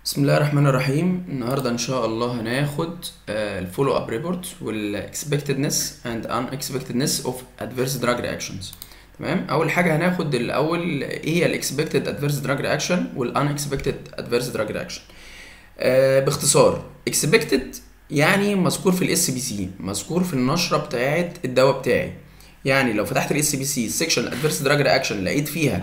بسم الله الرحمن الرحيم النهارده ان شاء الله هناخد الفولو اب ريبورت والاكسبكتدنس اند ان اكسبكتدنس اوف ادفيرس دراج رياكشنز تمام اول حاجه هناخد الاول ايه هي الاكسبكتد ادفيرس دراج رياكشن والان اكسبكتد ادفيرس دراج رياكشن باختصار اكسبكتد يعني مذكور في الاس بي سي مذكور في النشره بتاعه الدواء بتاعي يعني لو فتحت الاس بي سي سيكشن ادفيرس دراج رياكشن لقيت فيها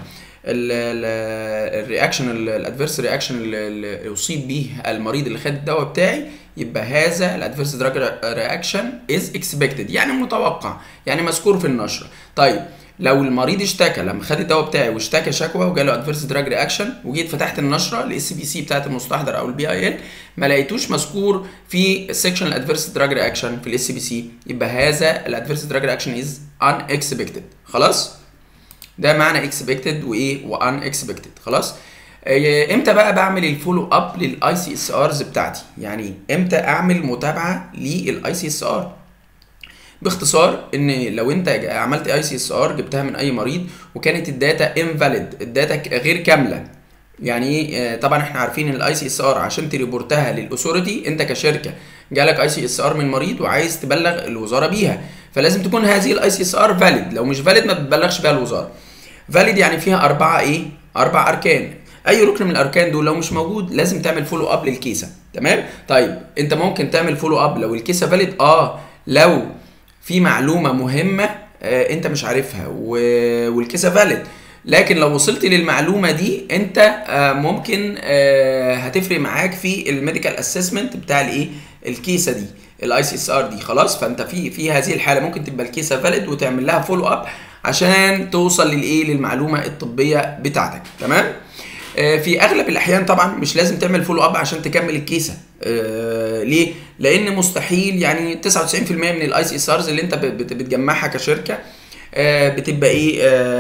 الرياكشن الادفيرس رياكشن اللي اصيب به المريض اللي خد الدواء بتاعي يبقى هذا الادفيرس دراج رياكشن از اكسبكتد يعني متوقع يعني مذكور في النشره طيب لو المريض اشتكى لما خد الدواء بتاعي واشتكى شكوى وجاله ادفيرس دراج رياكشن وجيت فتحت النشره الاس بي سي بتاعت المستحضر او البي اي ال ما لقيتوش مذكور في سيكشن الادفيرس دراج رياكشن في الاس بي سي يبقى هذا الادفيرس دراج رياكشن از ان اكسبكتد خلاص ده معنى اكسبكتد وايه وان اكسبكتد خلاص امتى بقى بعمل الفولو اب للاي سي اس ارز بتاعتي يعني امتى اعمل متابعه للاي سي اس ار باختصار ان لو انت عملت اي سي اس ار جبتها من اي مريض وكانت الداتا انفاليد الداتا غير كامله يعني ايه طبعا احنا عارفين ان الاي سي اس ار عشان تريبورتها للاثوريتي انت كشركه جالك اي سي اس ار من مريض وعايز تبلغ الوزاره بيها فلازم تكون هذه الاي سي اس ار فاليد لو مش فاليد ما بتبلغش بيها الوزاره فاليد يعني فيها اربعه ايه اربع اركان اي ركن من الاركان دول لو مش موجود لازم تعمل فولو اب للكيسه تمام طيب انت ممكن تعمل فولو اب لو الكيسه فاليد اه لو في معلومه مهمه آه انت مش عارفها و... والكيسه فاليد لكن لو وصلت للمعلومه دي انت آه ممكن آه هتفرق معاك في الميديكال اسسمنت بتاع الايه الكيسه دي الاي سي اس ار دي خلاص فانت في في هذه الحاله ممكن تبقى الكيسه فاليد وتعمل لها فولو اب عشان توصل للايه للمعلومه الطبيه بتاعتك تمام آه في اغلب الاحيان طبعا مش لازم تعمل فولو اب عشان تكمل الكيسه آه ليه لان مستحيل يعني 99% من الاي سي اس ارز اللي انت بتجمعها كشركه آه بتبقى ايه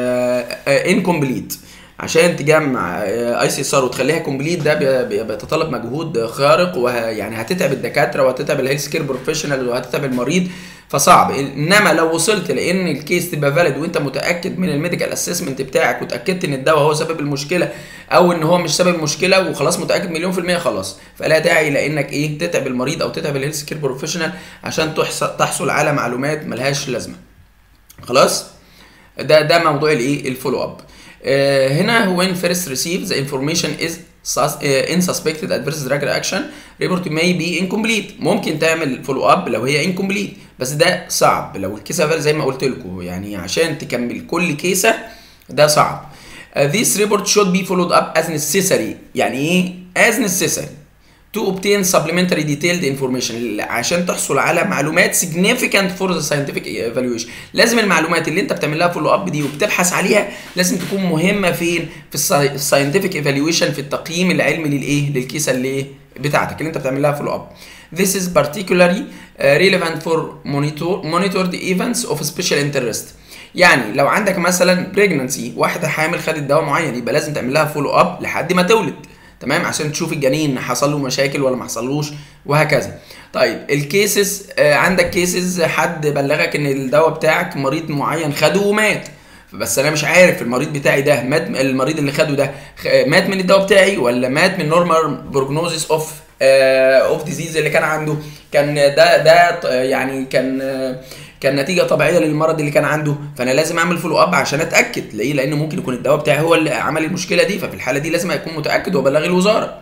انكمبليت عشان تجمع اي سي اس ار وتخليها كومبليت ده بيتطلب مجهود خارق ويعني هتتعب الدكاتره وهتتعب الهيلث كير بروفيشنال وهتتعب المريض فصعب انما لو وصلت لان الكيس تبقى فاليد وانت متاكد من الميديكال اسسمنت بتاعك وتاكدت ان الدواء هو سبب المشكله او ان هو مش سبب المشكله وخلاص متاكد مليون في الميه خلاص فلا داعي لانك ايه تتعب المريض او تتعب الهيلث كير بروفيشنال عشان تحصل على معلومات ملهاش لازمه خلاص ده ده موضوع الايه الفولو اب Uh, هنا when first received the information is sus uh, in suspected adverse drug reaction report may be incomplete ممكن تعمل فولو اب لو هي incomplete بس ده صعب لو الكيسه زي ما قلت لكم يعني عشان تكمل كل كيسه ده صعب uh, this report should be followed up as necessary يعني ايه as necessary to obtain supplementary detailed information عشان تحصل على معلومات significant for the scientific evaluation لازم المعلومات اللي انت بتعمل لها فولو اب دي وبتبحث عليها لازم تكون مهمه فين في الساينتفك ايفالويشن في التقييم العلمي للايه للكيسه اللي بتاعتك اللي انت بتعمل لها فولو اب This is particularly relevant for monitor, monitored events of special interest يعني لو عندك مثلا pregnancy واحده حامل خدت دواء معين يبقى لازم تعمل لها فولو اب لحد ما تولد تمام عشان تشوف الجنين حصل له مشاكل ولا ما حصلوش وهكذا طيب الكيسز آه عندك كيسز حد بلغك ان الدواء بتاعك مريض معين خده ومات بس انا مش عارف المريض بتاعي ده مات المريض اللي خده ده مات من الدواء بتاعي ولا مات من نورمال بروجنوزيس اوف اوف ديزيز اللي كان عنده كان ده ده يعني كان آه كان نتيجه طبيعيه للمرض اللي كان عنده فانا لازم اعمل فولو اب عشان اتاكد ليه لان ممكن يكون الدواء بتاعي هو اللي عمل المشكله دي ففي الحاله دي لازم اكون متاكد وابلغ الوزاره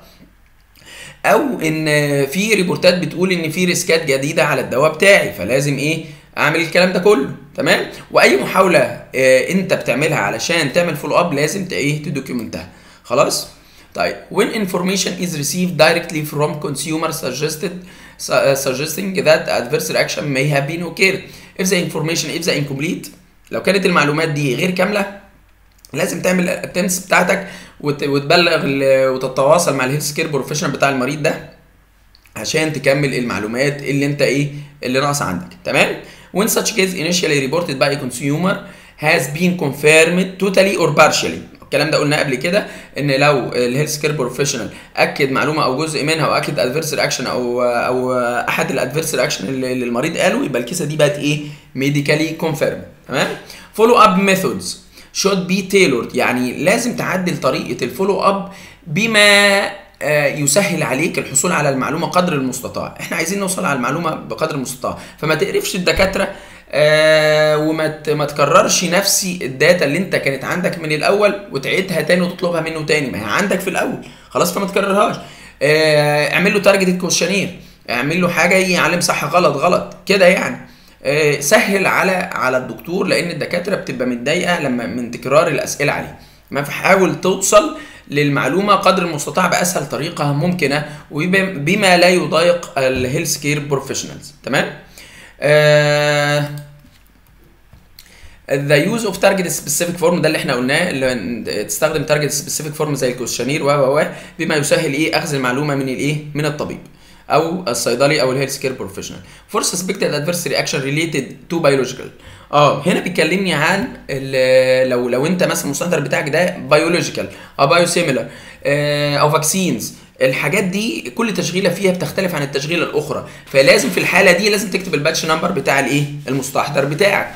او ان في ريبورتات بتقول ان في ريسكات جديده على الدواء بتاعي فلازم ايه اعمل الكلام ده كله تمام واي محاوله آه انت بتعملها علشان تعمل فولو اب لازم ايه تدوكيومنتها خلاص طيب when information is received directly from consumer suggested suggesting that adverse reaction may have been occurred if the information if the incomplete لو كانت المعلومات دي غير كامله لازم تعمل الاتمس بتاعتك وتبلغ وتتواصل مع الهيلث كير بروفيشنال بتاع المريض ده عشان تكمل المعلومات اللي انت ايه اللي ناقصه عندك تمام when such case initially reported by a consumer has been confirmed totally or partially الكلام ده قلنا قبل كده ان لو الهيلث كير بروفيشنال اكد معلومه او جزء منها او اكد ادفيرس رياكشن او او احد الادفيرس رياكشن اللي المريض قاله يبقى الكيسه دي بقت ايه ميديكالي كونفيرم تمام فولو اب ميثودز should be tailored يعني لازم تعدل طريقه الفولو اب بما آه، يسهل عليك الحصول على المعلومه قدر المستطاع احنا عايزين نوصل على المعلومه بقدر المستطاع فما تقرفش الدكاتره آه وما ت- ما تكررش نفسي الداتا اللي انت كانت عندك من الاول وتعيدها تاني وتطلبها منه تاني ما هي عندك في الاول خلاص فما تكررهاش آه اعمل له تارجت كويشنير اعمل له حاجه يعلم صح غلط غلط كده يعني آه سهل على على الدكتور لان الدكاتره بتبقى متضايقه لما من تكرار الاسئله عليه ما فحاول توصل للمعلومه قدر المستطاع باسهل طريقه ممكنه وبما لا يضايق الهيلث كير بروفيشنالز تمام آه the use of target specific form ده اللي احنا قلناه اللي تستخدم target specific form زي الكوشنير و و و بما يسهل ايه اخذ المعلومه من الايه من الطبيب او الصيدلي او الهيلث كير بروفيشنال for suspected adverse reaction related to biological اه هنا بيكلمني عن ال- لو لو انت مثلا المستحضر بتاعك ده بيولوجيكال او بايو سيميلر او فاكسينز الحاجات دي كل تشغيله فيها بتختلف عن التشغيله الاخرى فلازم في الحاله دي لازم تكتب الباتش نمبر بتاع الايه المستحضر بتاعك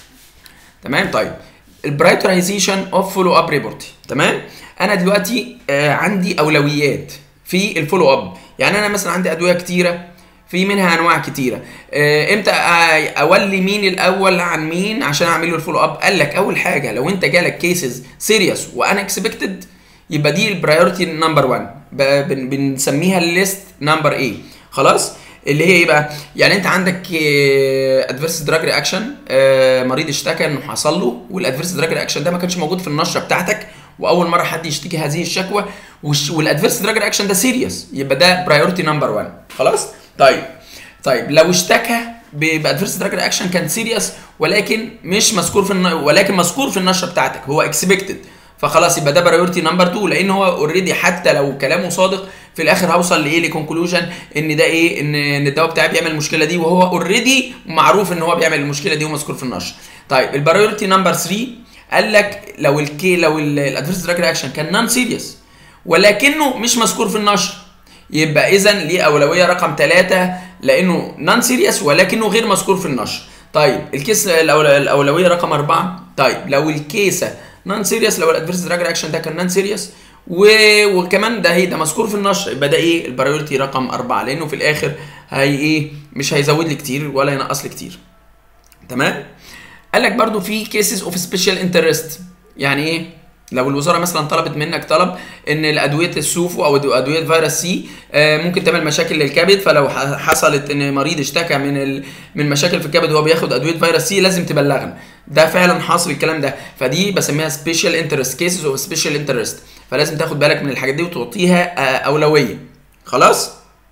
تمام طيب البرايترايزيشن اوف فولو اب ريبورت تمام انا دلوقتي آه عندي اولويات في الفولو اب يعني انا مثلا عندي ادويه كتيره في منها انواع كتيره آه امتى آه، اولي مين الاول عن مين عشان اعمل له الفولو اب قال لك اول حاجه لو انت جالك كيسز سيريس وان اكسبكتد يبقى دي البرايورتي نمبر 1 بن- بنسميها الليست نمبر ايه خلاص اللي هي ايه بقى يعني انت عندك ادفيرس دراج رياكشن مريض اشتكى انه حصل له والادفيرس دراج رياكشن ده ما كانش موجود في النشره بتاعتك واول مره حد يشتكي هذه الشكوى والادفيرس دراج رياكشن ده سيريس يبقى ده برايورتي نمبر 1 خلاص طيب طيب لو اشتكى بادفيرس دراج رياكشن كان سيريس ولكن مش مذكور في الن... ولكن مذكور في النشره بتاعتك هو اكسبكتد فخلاص يبقى ده برايورتي نمبر 2 لان هو اوريدي حتى لو كلامه صادق في الاخر هوصل لايه لكونكلوجن ان ده ايه ان ان الدواء بتاعي بيعمل المشكله دي وهو اوريدي معروف ان هو بيعمل المشكله دي ومذكور في النشر طيب البرايورتي نمبر 3 قال لك لو الكي لو الادفيرس دراج رياكشن كان نون سيريس ولكنه مش مذكور في النشر يبقى اذا ليه اولويه رقم ثلاثة لانه نون سيريس ولكنه غير مذكور في النشر طيب الكيس الأول- الاولويه رقم أربعة طيب لو الكيسه نون سيريس لو الادفيرس دراج رياكشن ده كان نون سيريس و... وكمان ده هي ده مذكور في النشر يبقى ده ايه البرايورتي رقم أربعة لانه في الاخر هي ايه مش هيزود لي كتير ولا ينقص لي كتير تمام قال لك برضو في كيسز اوف سبيشال انترست يعني ايه لو الوزاره مثلا طلبت منك طلب ان الادويه السوفو او ادويه فيروس سي آه، ممكن تعمل مشاكل للكبد فلو ح- حصلت ان مريض اشتكى من ال... من مشاكل في الكبد وهو بياخد ادويه فيروس سي لازم تبلغنا ده فعلا حاصل الكلام ده فدي بسميها سبيشال انترست كيسز اوف سبيشال انترست فلازم تاخد بالك من الحاجات دي وتعطيها آه، اولويه خلاص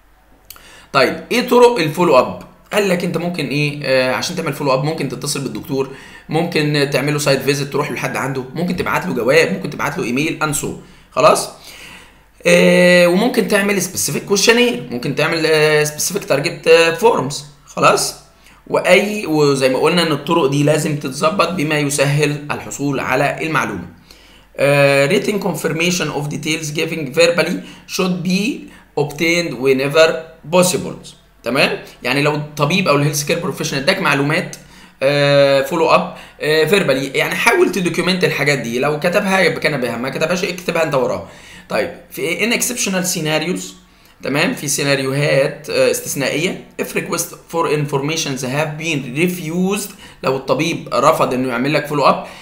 طيب ايه طرق الفولو اب قال لك انت ممكن ايه آه عشان تعمل فولو اب ممكن تتصل بالدكتور ممكن تعمل له سايت فيزيت تروح لحد عنده ممكن تبعت له جواب ممكن تبعت له ايميل انسو خلاص آه وممكن تعمل سبيسيفيك كويشنير ممكن تعمل سبيسيفيك تارجت فورمز خلاص واي وزي ما قلنا ان الطرق دي لازم تتظبط بما يسهل الحصول على المعلومه uh, written confirmation of details given verbally should be obtained whenever possible تمام يعني لو الطبيب او الهيلث كير بروفيشنال اداك معلومات فولو اب فيربالي يعني حاول تدوكيومنت الحاجات دي لو كتبها يبقى كان بها ما كتبهاش اكتبها انت وراه طيب في ان اكسبشنال سيناريوز تمام في سيناريوهات آه، استثنائيه if request for information have been refused لو الطبيب رفض انه يعمل لك فولو اب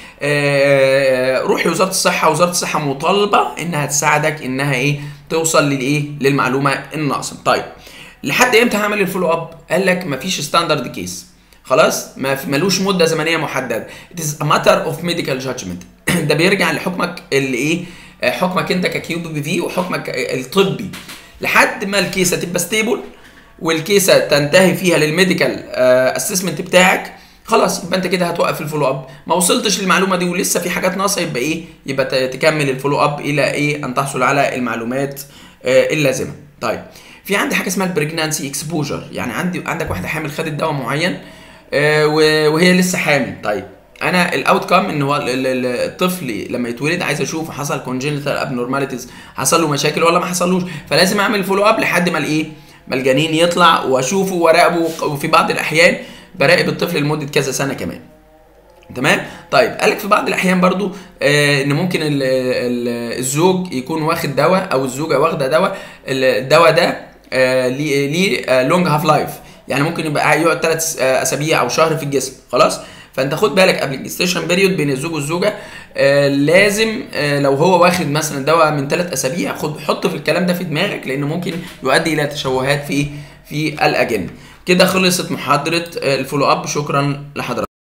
روح لوزاره الصحه وزاره الصحه مطالبه انها تساعدك انها ايه توصل للايه للمعلومه الناقصه طيب لحد امتى هعمل الفولو اب قال لك مفيش ستاندرد كيس خلاص ما في ملوش مده زمنيه محدده it is a matter of medical judgment ده بيرجع لحكمك اللي ايه آه، حكمك انت ككيو بي في وحكمك الطبي لحد ما الكيسه تبقى ستيبل والكيسه تنتهي فيها للميديكال اسسمنت بتاعك خلاص يبقى انت كده هتوقف الفولو اب ما وصلتش للمعلومه دي ولسه في حاجات ناقصه يبقى ايه يبقى ت- تكمل الفولو اب الى ايه ان تحصل على المعلومات آه، اللازمه طيب في عندي حاجه اسمها البريجنانسي اكسبوجر يعني عندي عندك واحده حامل خدت دواء معين آه، و- وهي لسه حامل طيب انا الاوت كام ان هو ال- ال- الطفل لما يتولد عايز اشوف حصل كونجنتال ابنورماليتيز حصل له مشاكل ولا ما حصلوش فلازم اعمل فولو اب لحد ما الايه ما الجنين يطلع واشوفه وراقبه وفي بعض الاحيان براقب الطفل لمده كذا سنه كمان تمام طيب قالك في بعض الاحيان برضو آه ان ممكن ال ال الزوج يكون واخد دواء او الزوجه واخده دواء الدواء ده آه ليه ليه لونج هاف لايف يعني ممكن يبقى يقعد ثلاث اسابيع او شهر في الجسم خلاص فانت خد بالك قبل الجستيشن بيريود بين الزوج والزوجه آه لازم آه لو هو واخد مثلا دواء من ثلاث اسابيع خد حط في الكلام ده في دماغك لانه ممكن يؤدي الى تشوهات في في الاجنه كده خلصت محاضره الفولو اب شكرا لحضرتك